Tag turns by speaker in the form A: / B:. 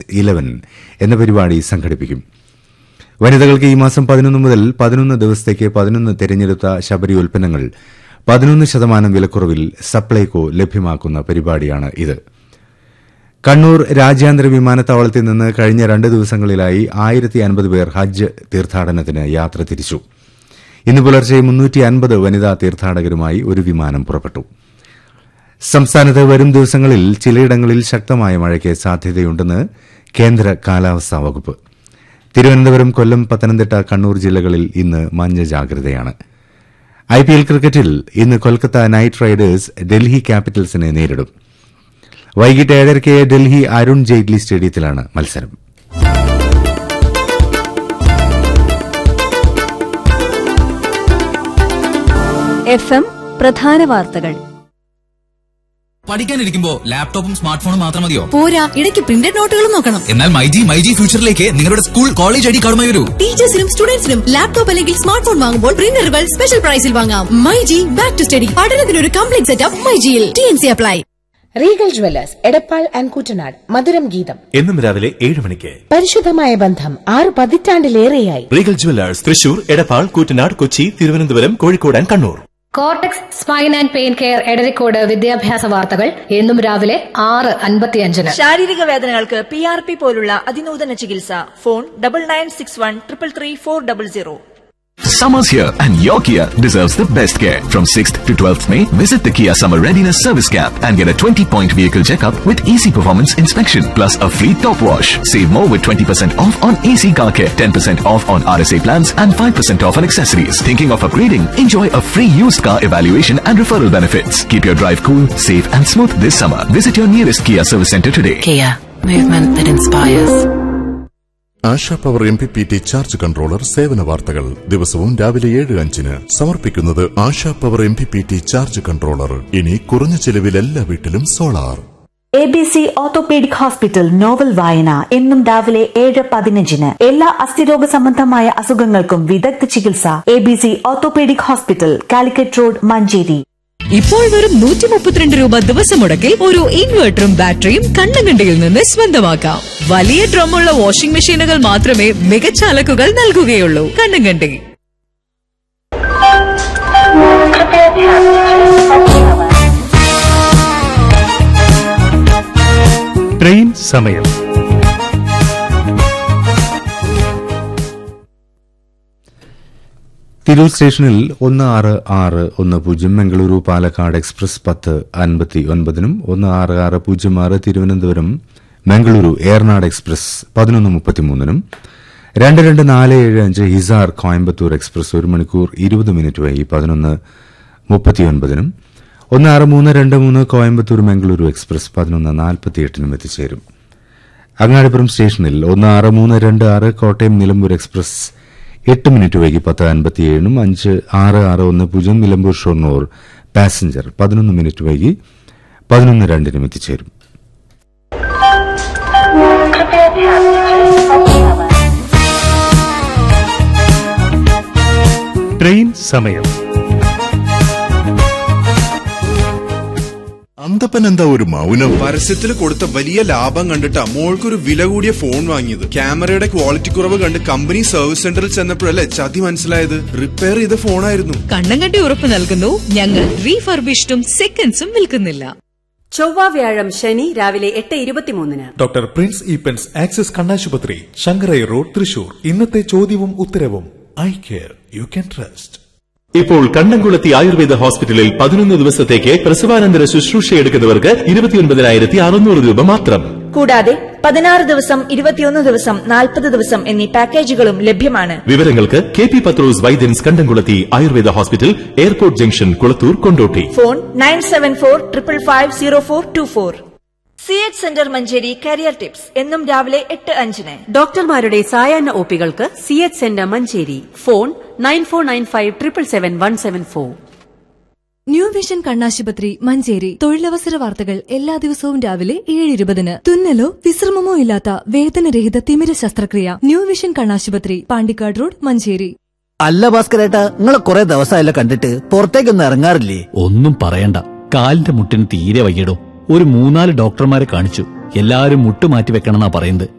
A: Eleven എന്ന പരിപാടി സംഘടിപ്പിക്കും വനിതകൾക്ക് ഈ മാസം പതിനൊന്ന് മുതൽ പതിനൊന്ന് ദിവസത്തേക്ക് പതിനൊന്ന് തിരഞ്ഞെടുത്ത ശബരി ഉൽപ്പന്നങ്ങൾ പതിനൊന്ന് ശതമാനം വിലക്കുറവിൽ സപ്ലൈകോ ലഭ്യമാക്കുന്ന പരിപാടിയാണ് ഇത് കണ്ണൂർ രാജ്യാന്തര വിമാനത്താവളത്തിൽ നിന്ന് കഴിഞ്ഞ രണ്ട് ദിവസങ്ങളിലായി ആയിരത്തി അൻപത് പേർ ഹജ്ജ് തീർത്ഥാടനത്തിന് യാത്ര തിരിച്ചു ഇന്ന് പുലർച്ചെ മുന്നൂറ്റി അൻപത് വനിതാ തീർത്ഥാടകരുമായി ഒരു വിമാനം പുറപ്പെട്ടു സംസ്ഥാനത്ത് വരും ദിവസങ്ങളിൽ ചിലയിടങ്ങളിൽ ശക്തമായ മഴയ്ക്ക് സാധ്യതയുണ്ടെന്ന് കേന്ദ്ര കാലാവസ്ഥാ വകുപ്പ് തിരുവനന്തപുരം കൊല്ലം പത്തനംതിട്ട കണ്ണൂർ ജില്ലകളിൽ ഇന്ന് മഞ്ഞ ജാഗ്രതയാണ് ഐപിഎൽ ക്രിക്കറ്റിൽ ഇന്ന് കൊൽക്കത്ത നൈറ്റ് റൈഡേഴ്സ് ഡൽഹി ക്യാപിറ്റൽസിനെ നേരിടും വൈകിട്ട് ഏഴരയ്ക്ക് ഡൽഹി അരുൺ ജെയ്റ്റ്ലി സ്റ്റേഡിയത്തിലാണ് മത്സരം
B: എഫ് എം പ്രധാന വാർത്തകൾ
C: പഠിക്കാനിരിക്കുമ്പോ ലാപ്ടോപ്പും സ്മാർട്ട് ഫോണും മാത്രം മതിയോ
D: പോരാ ഇടയ്ക്ക് പ്രിന്റഡ് നോട്ടുകളും നോക്കണം
C: എന്നാൽ മൈജി മൈജി ഫ്യൂച്ചറിലേക്ക് നിങ്ങളുടെ സ്കൂൾ കോളേജ് ഐ ഡി കാർഡുമായി വരൂ
D: ടീച്ചേഴ്സിനും സ്റ്റുഡൻസിനും ലാപ്ടോപ്പ് അല്ലെങ്കിൽ സ്മാർട്ട് ഫോൺ വാങ്ങുമ്പോൾ പ്രിന്ററുകൾ സ്പെഷ്യൽ പ്രൈസിൽ വാങ്ങാം മൈജി ബാക്ക് ടു സ്റ്റഡി പഠനത്തിനൊരു കംപ്ലീറ്റ് സെറ്റപ്പ് മൈജിയിൽ T N C apply
E: Regal Jewellers Edappal and Kuttanad Madhuram Geetham
F: എന്നും രാവിലെ ഏഴ് മണിക്ക്
E: പരിശുദ്ധമായ ബന്ധം ആറ് പതിറ്റാണ്ടിലേറെയായി
F: Regal Jewellers Thrissur Edappal Koottanad Kochi Thiruvananthapuram Kozhikode and Kannur
G: Cortex spine and pain care Edarikode വിദ്യാഭ്യാസ വാർത്തകൾ എന്നും രാവിലെ ആറ് അൻപത്തിയഞ്ചിന്
H: ശാരീരിക വേദനകൾക്ക് പി ആർ പി പോലുള്ള അതിനൂതന ചികിത്സ phone double nine six one triple three four double zero
I: Summer's here and your Kia deserves the best care. From 6th to 12th May, visit the Kia Summer Readiness Service Camp and get a 20-point vehicle checkup with easy performance inspection plus a free top wash. Save more with 20% off on AC car care, 10% off on RSA plans and 5% off on accessories. Thinking of upgrading? Enjoy a free used car evaluation and referral benefits. Keep your drive cool, safe and smooth this summer. Visit your nearest Kia service center today.
D: Kia, movement that inspires.
J: Asha power M P P T charge controller സേവന വാർത്തകൾ ദിവസവും രാവിലെ ഏഴ് അഞ്ചിന് സമർപ്പിക്കുന്നത് Asha power M P P T charge controller ഇനി കുറഞ്ഞ ചെലവിൽ എല്ലാ വീട്ടിലും solar
K: A B C orthopaedic hospital novel വായന എന്നും രാവിലെ ഏഴ് പതിനഞ്ചിന് എല്ലാ അസ്ഥിരോഗ സംബന്ധമായ അസുഖങ്ങൾക്കും വിദഗ്ധ ചികിത്സ A B C orthopaedic hospital Calicut road Manjeri
D: ഇപ്പോൾ വെറും നൂറ്റി മുപ്പത്തിരണ്ട് രൂപ ദിവസം മുടക്കിൽ ഒരു ഇൻവെർട്ടറും ബാറ്ററിയും കണ്ണങ്കണ്ടിയിൽ നിന്ന് സ്വന്തമാക്കാം വലിയ ഡ്രമ്മുള്ള വാഷിംഗ് മെഷീനുകൾ മാത്രമേ മികച്ച അലക്കുകൾ നൽകുകയുള്ളൂ കണ്ണങ്കണ്ടി
L: ട്രെയിൻ സമയം
A: തിരൂർ സ്റ്റേഷനിൽ ഒന്ന് ആറ് ആറ് ഒന്ന് പൂജ്യം മംഗളൂരു പാലക്കാട് എക്സ്പ്രസ് പത്ത് അൻപത്തി ഒൻപതിനും ഒന്ന് ആറ് ആറ് പൂജ്യം ആറ് തിരുവനന്തപുരം മംഗളൂരു ഏർനാട് എക്സ്പ്രസ് പതിനൊന്ന് മുപ്പത്തിമൂന്നിനും രണ്ട് രണ്ട് നാല് ഏഴ് അഞ്ച് ഹിസാർ കോയമ്പത്തൂർ എക്സ്പ്രസ് ഒരു മണിക്കൂർ ഇരുപത് മിനിറ്റ് വൈകി പതിനൊന്ന് മുപ്പത്തിയൊൻപതിനും ഒന്ന് ആറ് മൂന്ന് രണ്ട് മൂന്ന് കോയമ്പത്തൂർ മംഗളൂരു എക്സ്പ്രസ് പതിനൊന്ന് നാൽപ്പത്തിയെട്ടിനും എത്തിച്ചേരും അങ്ങാടിപ്പുറം സ്റ്റേഷനിൽ ഒന്ന് ആറ് മൂന്ന് രണ്ട് ആറ് കോട്ടയം നിലമ്പൂർ എക്സ്പ്രസ് എട്ട് മിനിറ്റ് വൈകി പത്ത് അൻപത്തിയേഴിനും അഞ്ച് ആറ് ആറ് ഒന്ന് പൂജ്യം നിലമ്പൂർ ഷൊർണൂർ പാസഞ്ചർ പതിനൊന്ന് മിനിറ്റ് വൈകി പതിനൊന്ന് രണ്ടിനും എത്തിച്ചേരും
L: ട്രെയിൻ സമയം
J: അന്തപ്പൻ എന്താ ഒരു മൗനം
M: പരസ്യത്തിൽ കൊടുത്ത വലിയ ലാഭം കണ്ടിട്ടാ മോൾക്കൊരു വില കൂടിയ ഫോൺ വാങ്ങിയത് ക്യാമറയുടെ ക്വാളിറ്റി കുറവ് കണ്ട് കമ്പനി സർവീസ് സെന്ററിൽ ചെന്നപ്പോഴല്ലേ ചതി മനസ്സിലായത് റിപ്പയർ ചെയ്ത ഫോണായിരുന്നു
D: കണ്ണങ്കണ്ടി ഉറപ്പ് നൽകുന്നു ഞങ്ങൾ റീഫർബിഷ്ഡും സെക്കൻഡ്സും വിൽക്കുന്നില്ല
N: ചൊവ്വ വ്യാഴം ശനി രാവിലെ എട്ട് ഇരുപത്തിമൂന്നിന്
F: ഡോക്ടർ പ്രിൻസ് ഈപ്പൻസ് ആക്സിസ് കണ്ണാശുപത്രി ശങ്കരൈ റോഡ് തൃശൂർ ഇന്നത്തെ ചോദ്യവും ഉത്തരവും I care you can trust ഇപ്പോൾ കണ്ണംകുളത്തി ആയുർവേദ ഹോസ്പിറ്റലിൽ പതിനൊന്ന് ദിവസത്തേക്ക് പ്രസവാനന്തര ശുശ്രൂഷ എടുക്കുന്നവർക്ക് ഇരുപത്തിയൊൻപതിനായിരത്തി അറുന്നൂറ് രൂപ മാത്രം
H: കൂടാതെ പതിനാറ് ദിവസം ഇരുപത്തിയൊന്ന് ദിവസം നാൽപ്പത് ദിവസം എന്നീ പാക്കേജുകളും ലഭ്യമാണ്
F: വിവരങ്ങൾക്ക് K P Pathros Vaidyans Kandamkulathi Ayurveda hospital airport junction Kulathur Kondotty
H: phone nine seven four triple five zero four two four C H centre Manjeri career tips എന്നും രാവിലെ എട്ട് അഞ്ചിന്
N: ഡോക്ടർമാരുടെ സായാഹ്ന ഒപികൾക്ക് C H centre Manjeri phone nine four nine five triple seven one seven four
D: new vision കണ്ണാശുപത്രി മഞ്ചേരി തൊഴിലവസര വാർത്തകൾ എല്ലാ ദിവസവും രാവിലെ ഏഴ് ഇരുപതിന് തുന്നലോ വിശ്രമമോ ഇല്ലാത്ത വേദനരഹിത തിമിര ശസ്ത്രക്രിയ ന്യൂ വിഷൻ കണ്ണാശുപത്രി പാണ്ടിക്കാട് റോഡ് മഞ്ചേരി
O: അല്ല ഭാസ്കരേട്ടാ നിങ്ങളെ കുറെ ദിവസമായല്ലോ കണ്ടിട്ട് പുറത്തേക്കൊന്നും ഇറങ്ങാറില്ലേ
P: ഒന്നും പറയണ്ട കാലിന്റെ മുട്ടിന് തീരെ വയ്യടോ ഒരു മൂന്നാല് ഡോക്ടർമാരെ കാണിച്ചു എല്ലാവരും മുട്ട് മാറ്റി വെക്കണമെന്നാ പറയുന്നത്